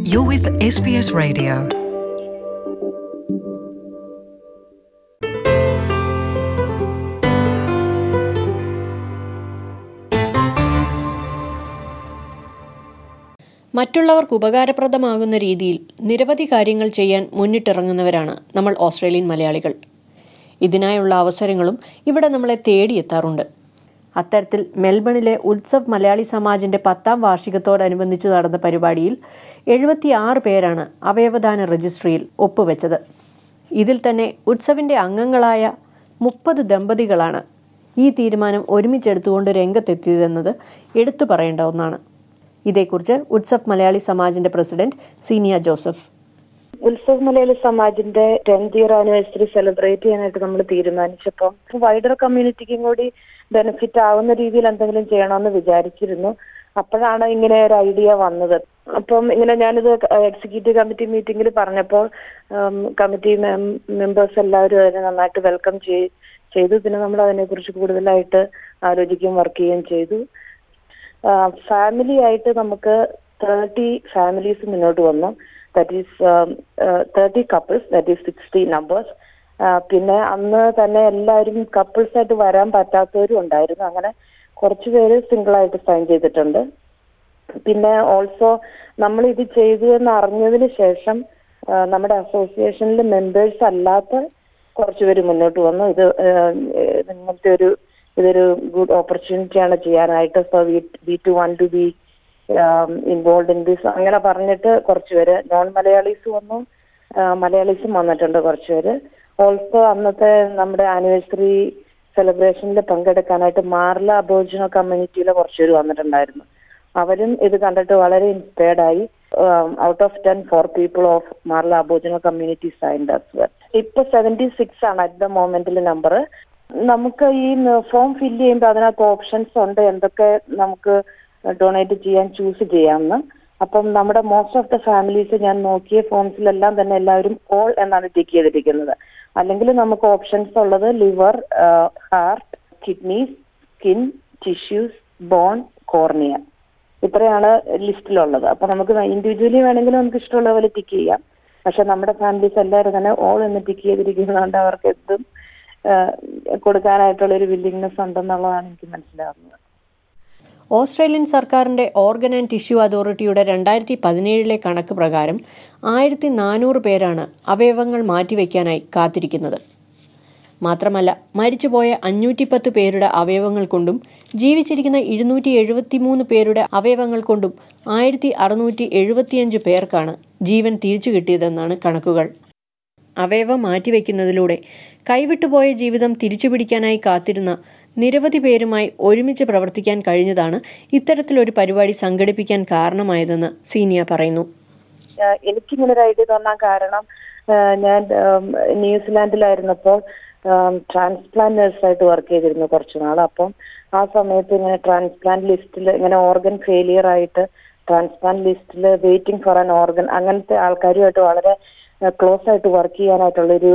You're with SBS Radio. മറ്റുള്ളവർക്ക് ഉപകാരപ്രദമാകുന്ന രീതിയിൽ നിരവധി കാര്യങ്ങൾ ചെയ്യാൻ മുന്നിട്ടിറങ്ങുന്നവരാണ് നമ്മൾ ഓസ്ട്രേലിയൻ മലയാളികൾ ഇതിനായുള്ള അവസരങ്ങളും ഇവിടെ നമ്മളെ തേടിയെത്താറുണ്ട് അത്തരത്തിൽ മെൽബണിലെ ഉത്സവ് മലയാളി സമാജിന്റെ പത്താം വാർഷികത്തോടനുബന്ധിച്ച് നടന്ന പരിപാടിയിൽ എഴുപത്തിയാറ് പേരാണ് അവയവദാന രജിസ്ട്രിയിൽ ഒപ്പുവെച്ചത് ഇതിൽ തന്നെ ഉത്സവിന്റെ അംഗങ്ങളായ മുപ്പത് ദമ്പതികളാണ് ഈ തീരുമാനം ഒരുമിച്ചെടുത്തുകൊണ്ട് രംഗത്തെത്തിയതെന്നത് എടുത്തു പറയേണ്ട ഒന്നാണ് ഇതേക്കുറിച്ച് ഉത്സവ് മലയാളി സമാജിന്റെ പ്രസിഡന്റ് സീനിയ ജോസഫ് ഉത്സവ് മലയാളി സമാജിന്റെ ടെൻത്ത് ഇയർ ആനിവേഴ്സറി സെലിബ്രേറ്റ് ചെയ്യാനായിട്ട് നമ്മൾ തീരുമാനിച്ചപ്പോൾ വൈഡർ കമ്മ്യൂണിറ്റിക്കും കൂടി ബെനിഫിറ്റ് ആവുന്ന രീതിയിൽ എന്തെങ്കിലും ചെയ്യണമെന്ന് വിചാരിച്ചിരുന്നു അപ്പോഴാണ് ഇങ്ങനെ ഒരു ഐഡിയ വന്നത് അപ്പം ഇങ്ങനെ ഞാനിത് എക്സിക്യൂട്ടീവ് കമ്മിറ്റി മീറ്റിംഗിൽ പറഞ്ഞപ്പോൾ കമ്മിറ്റി മെമ്പേഴ്സ് എല്ലാവരും അതിനെ നന്നായിട്ട് വെൽക്കം ചെയ്തു പിന്നെ നമ്മൾ അതിനെക്കുറിച്ച് കൂടുതലായിട്ട് ആലോചിക്കുകയും വർക്ക് ചെയ്യുകയും ചെയ്തു ഫാമിലി ആയിട്ട് നമുക്ക് തേർട്ടി ഫാമിലീസ് മുന്നോട്ട് വന്നു that is thirty couples that is sixty numbers പിന്നെ അന്ന് തന്നെ എല്ലാവരും കപ്പിൾസ് ആയിട്ട് വരാൻ പറ്റാത്തവരും ഉണ്ടായിരുന്നു അങ്ങനെ കുറച്ച് പേര് സിംഗിൾ ആയിട്ട് സൈൻ ചെയ്തിട്ടുണ്ട് പിന്നെ ഓൾസോ നമ്മൾ ഇത് ചെയ്തു എന്ന് അറിഞ്ഞതിന് ശേഷം നമ്മുടെ അസോസിയേഷനിൽ മെമ്പേഴ്സ് അല്ലാത്ത കുറച്ച് പേര് മുന്നോട്ട് വന്നു ഇത് ഇങ്ങനത്തെ ഒരു ഇതൊരു ഗുഡ് ഓപ്പർച്യൂണിറ്റി ആണ് ചെയ്യാനായിട്ട് so we too want to be involve in this അങ്ങനെ പറഞ്ഞിട്ട് കുറച്ച് പേര് നോൺ മലയാളീസ് വന്നു മലയാളീസും വന്നിട്ടുണ്ട് കുറച്ച് പേര് ഓൾസോ അന്നത്തെ നമ്മുടെ ആനിവേഴ്സറി സെലിബ്രേഷനിൽ പങ്കെടുക്കാനായിട്ട് മാർല അബോർജിനോ കമ്മ്യൂണിറ്റിയിലെ കുറച്ച് പേര് വന്നിട്ടുണ്ടായിരുന്നു അവരും ഇത് കണ്ടിട്ട് വളരെ ഇൻസ്പയർഡ് ആയി out of ten four people of Marla Aborigine community signed as well ഇപ്പൊ സെവന്റി സിക്സ് ആണ് അറ്റ് ദ മൊമെന്റിൽ നമ്പർ നമുക്ക് ഈ ഫോം ഫില്ല് ചെയ്യുമ്പോൾ അതിനകത്ത് ഓപ്ഷൻസ് ഉണ്ട് എന്തൊക്കെ നമുക്ക് ഡൊണേറ്റ് ചെയ്യാൻ ചൂസ് ചെയ്യാമെന്ന് അപ്പം നമ്മുടെ മോസ്റ്റ് ഓഫ് ദ ഫാമിലീസ് ഞാൻ നോക്കിയ ഫോംസിലെല്ലാം തന്നെ എല്ലാവരും ഓൾ എന്നാണ് ടിക്ക് ചെയ്തിരിക്കുന്നത് അല്ലെങ്കിൽ നമുക്ക് ഓപ്ഷൻസ് ഉള്ളത് liver heart kidneys skin tissues bone cornea ഇത്രയാണ് ലിസ്റ്റിലുള്ളത് അപ്പൊ നമുക്ക് ഇൻഡിവിജ്വലി വേണമെങ്കിൽ നമുക്ക് ഇഷ്ടമുള്ള പോലെ ടിക്ക് ചെയ്യാം പക്ഷെ നമ്മുടെ ഫാമിലീസ് എല്ലാവരും തന്നെ ഓൾ എന്ന് ടിക്ക് ചെയ്തിരിക്കുന്നതുകൊണ്ട് അവർക്ക് എന്തും കൊടുക്കാനായിട്ടുള്ള ഒരു വില്ലിങ്നെസ് ഉണ്ടെന്നുള്ളതാണ് എനിക്ക് മനസ്സിലാവുന്നത് ഓസ്ട്രേലിയൻ സർക്കാരിന്റെ ഓർഗൻ ആൻഡ് ടിഷ്യൂ അതോറിറ്റിയുടെ രണ്ടായിരത്തി പതിനേഴിലെ കണക്ക് പ്രകാരം ആയിരത്തി നാനൂറ് പേരാണ് അവയവങ്ങൾ മാറ്റിവെക്കാനായി കാത്തിരിക്കുന്നത് മാത്രമല്ല മരിച്ചുപോയ അഞ്ഞൂറ്റിപ്പത്ത് പേരുടെ അവയവങ്ങൾ കൊണ്ടും ജീവിച്ചിരിക്കുന്ന ഇരുന്നൂറ്റി എഴുപത്തിമൂന്ന് പേരുടെ അവയവങ്ങൾ കൊണ്ടും ആയിരത്തി അറുന്നൂറ്റി എഴുപത്തിയഞ്ച് പേർക്കാണ് ജീവൻ തിരിച്ചു കിട്ടിയതെന്നാണ് കണക്കുകൾ അവയവം മാറ്റിവെക്കുന്നതിലൂടെ കൈവിട്ടുപോയ ജീവിതം തിരിച്ചുപിടിക്കാനായി കാത്തിരുന്ന നിരവധി പേരുമായി ഒരുമിച്ച് പ്രവർത്തിക്കാൻ കഴിഞ്ഞതാണ് ഇത്തരത്തിലൊരു പരിപാടി സംഘടിപ്പിക്കാൻ കാരണമായതെന്ന് സീനിയ പറയുന്നു എനിക്കിങ്ങനെ ഒരു ഐഡിയ തോന്നാൻ കാരണം ഞാൻ ന്യൂസിലാൻഡിലായിരുന്നപ്പോൾ ട്രാൻസ്പ്ലാന്റ് നഴ്സായിട്ട് വർക്ക് ചെയ്തിരുന്നു കുറച്ചു നാൾ അപ്പം ആ സമയത്ത് ഇങ്ങനെ ട്രാൻസ്പ്ലാന്റ് ലിസ്റ്റിൽ ഇങ്ങനെ ഓർഗൻ ഫെയിലിയർ ആയിട്ട് ട്രാൻസ്പ്ലാന്റ് ലിസ്റ്റിൽ വെയിറ്റിംഗ് ഫോർ ആൻ ഓർഗൻ അങ്ങനത്തെ ആൾക്കാരുമായിട്ട് വളരെ ക്ലോസ് ആയിട്ട് വർക്ക് ചെയ്യാനായിട്ടുള്ളൊരു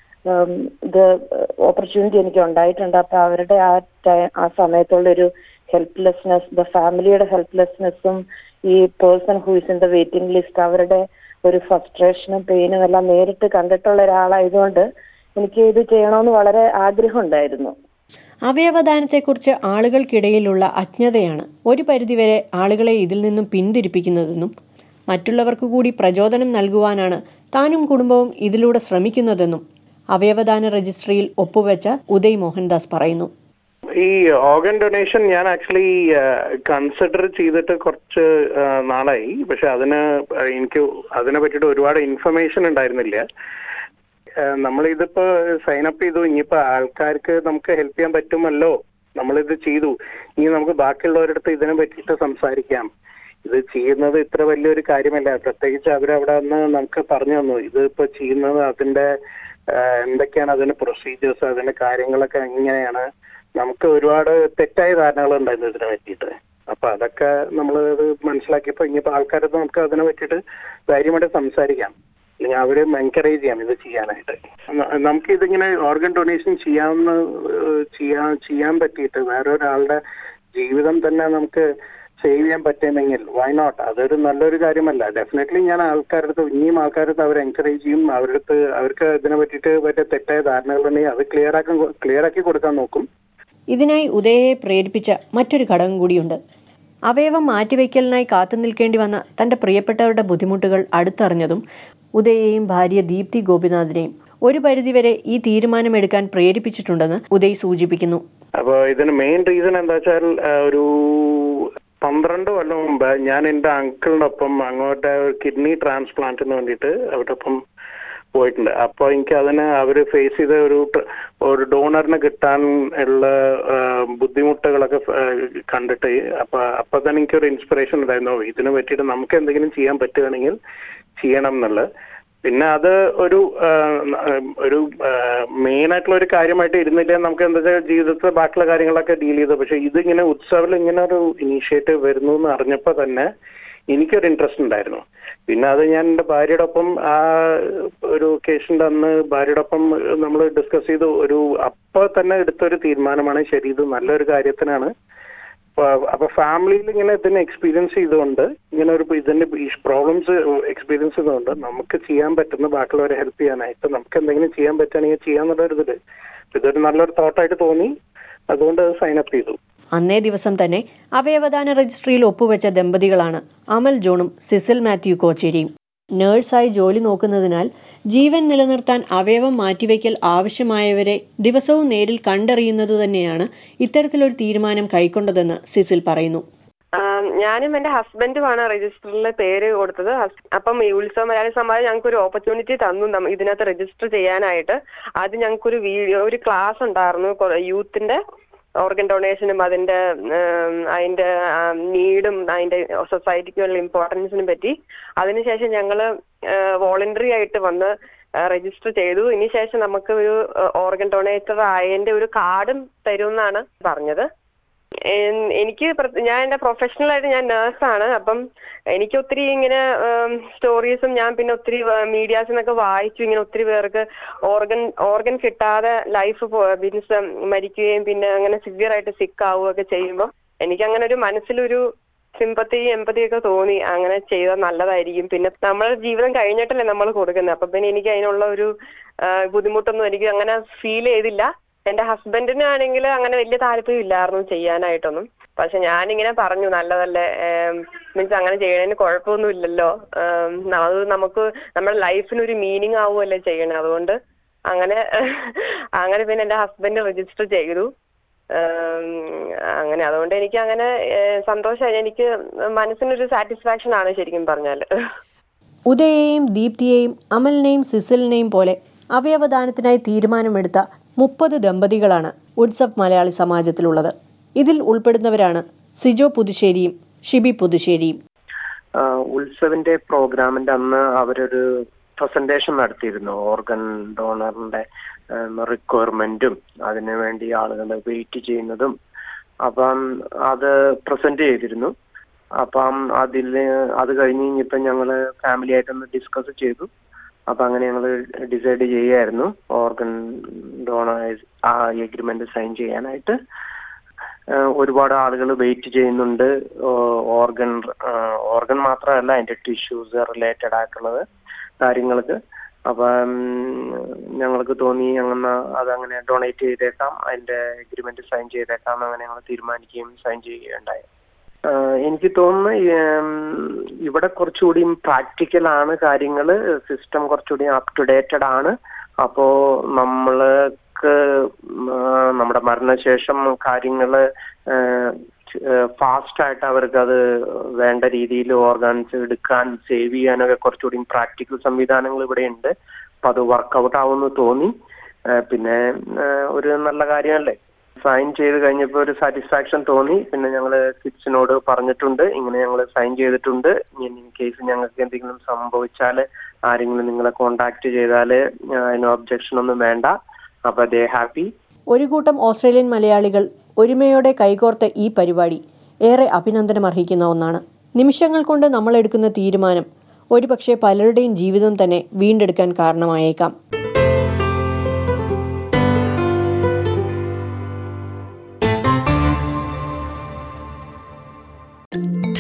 ഇത് ഓപ്പർച്യൂണിറ്റി എനിക്ക് ഉണ്ടായിട്ടുണ്ട് അപ്പൊ അവരുടെ ആ ആ സമയത്തുള്ളൊരു ഹെൽപ്ലെസ്നെസ് ദ ഫാമിലിയുടെ ഹെൽപ്ലെസ്നെസ്സും ഈ person who is in the waiting list അവരുടെ ഒരു ഫ്രസ്ട്രേഷനും പെയിനും എല്ലാം നേരിട്ട് കണ്ടിട്ടുള്ള ഒരാളായതുകൊണ്ട് എനിക്ക് ഇത് ചെയ്യണമെന്ന് വളരെ ആഗ്രഹം ഉണ്ടായിരുന്നു അവയവദാനത്തെക്കുറിച്ച് ആളുകൾക്കിടയിലുള്ള അജ്ഞതയാണ് ഒരു പരിധിവരെ ആളുകളെ ഇതിൽ നിന്നും പിന്തിരിപ്പിക്കുന്നതെന്നും മറ്റുള്ളവർക്ക് കൂടി പ്രചോദനം നൽകുവാനാണ് താനും കുടുംബവും ഇതിലൂടെ ശ്രമിക്കുന്നതെന്നും അവയവദാന രജിസ്ട്രിയിൽ ഒപ്പുവെച്ച ഉദയ് മോഹൻദാസ് പറയുന്നു ഈ ഓർഗൻ ഡൊണേഷൻ ഞാൻ ആക്ച്വലി കൺസിഡർ ചെയ്തിട്ട് കുറച്ച് നാളായി പക്ഷെ അതിന് എനിക്ക് അതിനെ പറ്റിയിട്ട് ഒരുപാട് ഇൻഫർമേഷൻ ഉണ്ടായിരുന്നില്ല നമ്മളിതിപ്പോ സൈൻ അപ്പ് ചെയ്തു ഇനിയിപ്പോ ആൾക്കാർക്ക് നമുക്ക് ഹെൽപ്പ് ചെയ്യാൻ പറ്റുമല്ലോ നമ്മളിത് ചെയ്തു ഇനി നമുക്ക് ബാക്കിയുള്ളവരടുത്ത് ഇതിനെ പറ്റിയിട്ട് സംസാരിക്കാം ഇത് ചെയ്യുന്നത് ഇത്ര വലിയൊരു കാര്യമല്ല പ്രത്യേകിച്ച് അവരവിടെ നിന്ന് നമുക്ക് പറഞ്ഞു തന്നു ഇത് ഇപ്പൊ ചെയ്യുന്നത് അതിന്റെ എന്തൊക്കെയാണ് അതിന്റെ പ്രൊസീജിയേഴ്സ് അതിന്റെ കാര്യങ്ങളൊക്കെ എങ്ങനെയാണ് നമുക്ക് ഒരുപാട് തെറ്റായ ധാരണകൾ ഉണ്ടായിരുന്നു ഇതിനെ പറ്റിയിട്ട് അപ്പൊ അതൊക്കെ നമ്മൾ ഇത് മനസ്സിലാക്കിയപ്പോ ഇനിയിപ്പോ ആൾക്കാരത്ത് നമുക്ക് അതിനെ പറ്റിയിട്ട് ധൈര്യമായിട്ട് സംസാരിക്കാം അല്ലെങ്കിൽ അവരെ എൻകറേജ് ചെയ്യാം ഇത് ചെയ്യാനായിട്ട് നമുക്ക് ഇതിങ്ങനെ ഓർഗൻ ഡൊണേഷൻ ചെയ്യാവുന്ന ചെയ്യാൻ ചെയ്യാൻ പറ്റിയിട്ട് വേറെ ഒരാളുടെ ജീവിതം തന്നെ നമുക്ക് സേവ് ചെയ്യാൻ പറ്റുമെങ്കിൽ വൈ നോട്ട് അതൊരു നല്ലൊരു കാര്യമല്ല ഡെഫിനറ്റ്ലി ഞാൻ ആൾക്കാരുടെ അടുത്ത് ഇനിയും ആൾക്കാരുടെ അടുത്ത് അവർ എൻകറേജ് ചെയ്യും അവരുടെ അടുത്ത് അവർക്ക് ഇതിനെ പറ്റിയിട്ട് പറ്റിയ തെറ്റായ ധാരണകളുണ്ടെങ്കിൽ അത് ക്ലിയർ ആക്കാൻ ക്ലിയർ ആക്കി കൊടുക്കാൻ നോക്കും ഇതിനായി ഉദയയെ പ്രേരിപ്പിച്ച മറ്റൊരു ഘടകം കൂടിയുണ്ട് അവയവം മാറ്റിവെക്കലിനായി കാത്തു നിൽക്കേണ്ടി വന്ന തന്റെ പ്രിയപ്പെട്ടവരുടെ ബുദ്ധിമുട്ടുകൾ അടുത്തറിഞ്ഞതും ഉദയെയും ഭാര്യ ദീപ്തി ഗോപിനാഥിനെയും ഒരു പരിധിവരെ ഈ തീരുമാനമെടുക്കാൻ പ്രേരിപ്പിച്ചിട്ടുണ്ടെന്ന് ഉദയ് സൂചിപ്പിക്കുന്നു അപ്പോൾ ഇതിന് മെയിൻ റീസൺ എന്താ വെച്ചാൽ ആ, ഒരു പന്ത്രണ്ട് കൊല്ലം മുമ്പ് ഞാൻ എൻ്റെ അങ്കിളിൻ്റെ ഒപ്പം അങ്ങോട്ട് കിഡ്നി ട്രാൻസ്പ്ലാന്റിന് വേണ്ടിയിട്ട് അവരുടെ ഒപ്പം പോയിട്ടുണ്ട് അപ്പോൾ എനിക്ക് അതിന് അവർ ഫേസ് ചെയ്ത ഒരു ട്ര- ഒരു ഡോണറിന് കിട്ടാൻ ഉള്ള ആ, ബുദ്ധിമുട്ടുകളൊക്കെ ആ, കണ്ടിട്ട് അപ്പൊ അപ്പൊ തന്നെ എനിക്കൊരു ഇൻസ്പിറേഷൻ ഉണ്ടായിരുന്നു "ഓ, ഇതിന് പറ്റിയിട്ട് നമുക്ക് എന്തെങ്കിലും ചെയ്യാൻ പറ്റുകയാണെങ്കിൽ ചെയ്യണം എന്നുള്ളത് പിന്നെ അത് ഒരു ആ, ഒരു മെയിൻ ആയിട്ടുള്ള ഒരു കാര്യമായിട്ട് ഇരുന്നില്ല നമുക്ക് എന്താ വെച്ചാൽ ജീവിതത്തിൽ ബാക്കിയുള്ള കാര്യങ്ങളൊക്കെ ഡീൽ ചെയ്തു പക്ഷെ ഇതിങ്ങനെ ഉത്സവിൽ ഇങ്ങനെ ഒരു ഇനീഷ്യേറ്റീവ് വരുന്നു എന്ന് അറിഞ്ഞപ്പോൾ തന്നെ എനിക്കൊരു ഇൻട്രസ്റ്റ് ഉണ്ടായിരുന്നു പിന്നെ അത് ഞാൻ എൻ്റെ ഭാര്യയുടെ ഒപ്പം ആ ഒരു ഒക്കേഷൻ്റെ അന്ന് ഭാര്യയുടെ ഒപ്പം നമ്മൾ ഡിസ്കസ് ചെയ്തു ഒരു അപ്പോൾ തന്നെ എടുത്തൊരു തീരുമാനമാണ് ശരി ഇത് നല്ലൊരു കാര്യത്തിനാണ് അപ്പൊ- അപ്പൊ ഫാമിലിയിൽ ഇങ്ങനെ ഇതിനെ എക്സ്പീരിയൻസ് ചെയ്തുകൊണ്ട് ഇങ്ങനെ ഒരു ഇതിന്റെ ഈ പ്രോബ്ലംസ് എക്സ്പീരിയൻസ് ചെയ്തുകൊണ്ട് നമുക്ക് ചെയ്യാൻ പറ്റുന്ന ബാക്കിയുള്ളവരെ ഹെൽപ്പ് ചെയ്യാനായിട്ട് നമുക്ക് എന്തെങ്കിലും ചെയ്യാൻ പറ്റുകയാണെങ്കിൽ ചെയ്യാന്നുള്ള ഒരു ഇതില് ഇതൊരു നല്ലൊരു തോട്ടായിട്ട് തോന്നി അതുകൊണ്ട് സൈൻ അപ്പ് ചെയ്തു അന്നേ ദിവസം തന്നെ അവയവദാന രജിസ്ട്രിയിൽ ഒപ്പുവെച്ച ദമ്പതികളാണ് അമൽ ജോണും സിസിൽ മാത്യു കോച്ചേരിയും നേഴ്സായി ജോലി നോക്കുന്നതിനാൽ ജീവൻ നിലനിർത്താൻ അവയവം മാറ്റിവെക്കൽ ആവശ്യമായവരെ ദിവസവും നേരിൽ കണ്ടറിയുന്നത് തന്നെയാണ് ഇത്തരത്തിലൊരു തീരുമാനം കൈക്കൊണ്ടതെന്ന് സിസിൽ പറയുന്നു ആം, ഞാനും എന്റെ ഹസ്ബൻഡുമാണ് രജിസ്റ്ററിൽ പേര് കൊടുത്തത് ഹസ്- അപ്പം ഈ ഉത്സവ മലയാളി സമാജം ഞങ്ങൾക്ക് ഒരു ഓപ്പർച്യൂണിറ്റി തന്നു നമ്മ- ഇതിനകത്ത് രജിസ്റ്റർ ചെയ്യാനായിട്ട് അത് ഞങ്ങൾക്കൊരു വീഡിയോ ഒരു ക്ലാസ് ഉണ്ടായിരുന്നു കൊ- യൂത്തിന്റെ ഓർഗൻ ഡൊണേഷനും അതിന്റെ ഉം, അതിന്റെ നീഡും അതിന്റെ സൊസൈറ്റിക്കുള്ള ഇമ്പോർട്ടൻസിനും പറ്റി അതിനുശേഷം ഞങ്ങള് വോളണ്ടറി ആയിട്ട് വന്ന് രജിസ്റ്റർ ചെയ്തു ഇനി ശേഷം നമുക്ക് ഒരു ഓർഗൻ ഡൊണേറ്റർ ആയതിന്റെ ഒരു കാർഡും തരുമെന്നാണ് പറഞ്ഞത് എൻ- എനിക്ക് പ്ര- ഞാൻ എന്റെ പ്രൊഫഷണൽ ആയിട്ട് ഞാൻ നേഴ്സാണ് അപ്പം എനിക്ക് ഒത്തിരി ഇങ്ങനെ സ്റ്റോറീസും ഞാൻ പിന്നെ ഒത്തിരി മീഡിയാസിൽ നിന്നൊക്കെ വായിച്ചു ഇങ്ങനെ ഒത്തിരി പേർക്ക് ഓർഗൻ ഓർഗൻ കിട്ടാതെ ലൈഫ് മീൻസ് മരിക്കുകയും പിന്നെ അങ്ങനെ സിവിയർ ആയിട്ട് സിക്ക് ആവുകയൊക്കെ ചെയ്യുമ്പോൾ എനിക്ക് അങ്ങനെ ഒരു മനസ്സിലൊരു സിമ്പത്തി എമ്പതി ഒക്കെ തോന്നി അങ്ങനെ ചെയ്താൽ നല്ലതായിരിക്കും പിന്നെ നമ്മുടെ ജീവിതം കഴിഞ്ഞിട്ടല്ലേ നമ്മൾ കൊടുക്കുന്നത് അപ്പൊ പിന്നെ എനിക്ക് അതിനുള്ള ഒരു ആ, ബുദ്ധിമുട്ടൊന്നും എനിക്ക് അങ്ങനെ ഫീൽ ചെയ്തില്ല എന്റെ ഹസ്ബൻഡിനാണെങ്കിൽ അങ്ങനെ വലിയ താല്പര്യം ഇല്ലായിരുന്നു ചെയ്യാനായിട്ടൊന്നും പക്ഷെ ഞാനിങ്ങനെ പറഞ്ഞു നല്ലതല്ലേ മീൻസ് അങ്ങനെ ചെയ്യണതിന് കുഴപ്പമൊന്നും ഇല്ലല്ലോ ഏം, അത് നമുക്ക് നമ്മുടെ ലൈഫിന് ഒരു മീനിങ് ആവുമല്ലേ ചെയ്യണേ അതുകൊണ്ട് അങ്ങനെ അങ്ങനെ പിന്നെ എന്റെ ഹസ്ബൻഡ് രജിസ്റ്റർ ചെയ്തു ഏം, അങ്ങനെ അതുകൊണ്ട് എനിക്ക് അങ്ങനെ സന്തോഷമായി എനിക്ക് മനസ്സിനൊരു സാറ്റിസ്ഫാക്ഷൻ ആണ് ശരിക്കും പറഞ്ഞാൽ ഉദയെയും ദീപ്തിയെയും അമലിനെയും സിസിലിനെയും പോലെ അവയവദാനത്തിനായി തീരുമാനമെടുത്ത മുപ്പത് ദമ്പതികളാണ് ഉത്സവ് മലയാളി സമാജത്തിലുള്ളത് ഇതിൽ ഉൾപ്പെടുന്നവരാണ് സിജോ പുതുശ്ശേരിയും ഷിബി പുതുശ്ശേരിയും ആ, ഉത്സവിന്റെ പ്രോഗ്രാമിന്റെ അന്ന് അവരൊരു പ്രസന്റേഷൻ നടത്തിയിരുന്നു ഓർഗൻ ഡോണറിന്റെ റിക്വയർമെന്റും അതിനു വേണ്ടി ആളുകൾ വെയിറ്റ് ചെയ്യുന്നതും അപ്പം അത് പ്രസന്റ് ചെയ്തിരുന്നു അപ്പം അതിൽ അത് കഴിഞ്ഞ് കഴിഞ്ഞപ്പോൾ ഞങ്ങള് ഫാമിലി ആയിട്ടൊന്ന് ഡിസ്കസ് ചെയ്തു അപ്പൊ അങ്ങനെ ഞങ്ങൾ ഡിസൈഡ് ചെയ്യായിരുന്നു ഓർഗൻ ഡോണേഴ്സ് ആ എഗ്രിമെന്റ് സൈൻ ചെയ്യാനായിട്ട് ഏഹ് ഒരുപാട് ആളുകൾ വെയിറ്റ് ചെയ്യുന്നുണ്ട് ഓർഗൻ ഓർഗൻ മാത്രമല്ല അതിന്റെ ടിഷ്യൂസ് റിലേറ്റഡ് ആയിട്ടുള്ളത് കാര്യങ്ങൾക്ക് അപ്പം ഞങ്ങൾക്ക് തോന്നി അങ്ങനെ അതങ്ങനെ ഡൊണേറ്റ് ചെയ്തേക്കാം അതിന്റെ എഗ്രിമെന്റ് സൈൻ ചെയ്തേക്കാം അങ്ങനെ ഞങ്ങൾ തീരുമാനിക്കുകയും സൈൻ ചെയ്യുകയുണ്ടായി ആഹ് എനിക്ക് തോന്നുന്നു ഉം, ഇവിടെ കുറച്ചുകൂടി പ്രാക്ടിക്കൽ ആണ് കാര്യങ്ങൾ സിസ്റ്റം കുറച്ചുകൂടി അപ് ടു ഡേറ്റഡ് ആണ് അപ്പോ നമ്മൾക്ക് ആഹ് നമ്മുടെ മരണശേഷം കാര്യങ്ങള് ഫാസ്റ്റ് ആയിട്ട് അവർക്ക് അത് വേണ്ട രീതിയിൽ ഓർഗാൻസ് എടുക്കാൻ സേവ് ചെയ്യാനൊക്കെ കുറച്ചുകൂടി പ്രാക്ടിക്കൽ സംവിധാനങ്ങൾ ഇവിടെ ഉണ്ട് അപ്പൊ അത് വർക്കൗട്ട് ആവുമെന്ന് തോന്നി ആഹ് പിന്നെ ആഹ് ഒരു നല്ല കാര്യമല്ലേ സൈൻ ചെയ്ത് കഴിഞ്ഞപ്പോൾ ഒരു സാറ്റിസ്ഫാക്ഷൻ തോന്നി പിന്നെ ഞങ്ങൾ കിഡ്സിനോട് പറഞ്ഞിട്ടുണ്ട് ഇങ്ങനെ ഞങ്ങൾ സൈൻ ചെയ്തിട്ടുണ്ട് ഇൻ കേസ് ഞങ്ങൾക്ക് എന്തെങ്കിലും സംഭവിച്ചാൽ ആരെങ്കിലും നിങ്ങളെ കോണ്ടാക്ട് ചെയ്താൽ അതിന് ഒബ്ജക്ഷൻ ഒന്നും വേണ്ട അപ്പൊ ദേ ഹാപ്പി ഒരു കൂട്ടം ഓസ്ട്രേലിയൻ മലയാളികൾ ഒരുമയോടെ കൈകോർത്ത ഈ പരിപാടി ഏറെ അഭിനന്ദനമർഹിക്കുന്ന ഒന്നാണ് നിമിഷങ്ങൾ കൊണ്ട് നമ്മൾ എടുക്കുന്ന തീരുമാനം ഒരുപക്ഷെ പലരുടെയും ജീവിതം തന്നെ വീണ്ടെടുക്കാൻ കാരണമായേക്കാം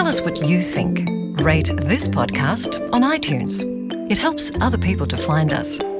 Tell us what you think. Rate this podcast on iTunes. It helps other people to find us.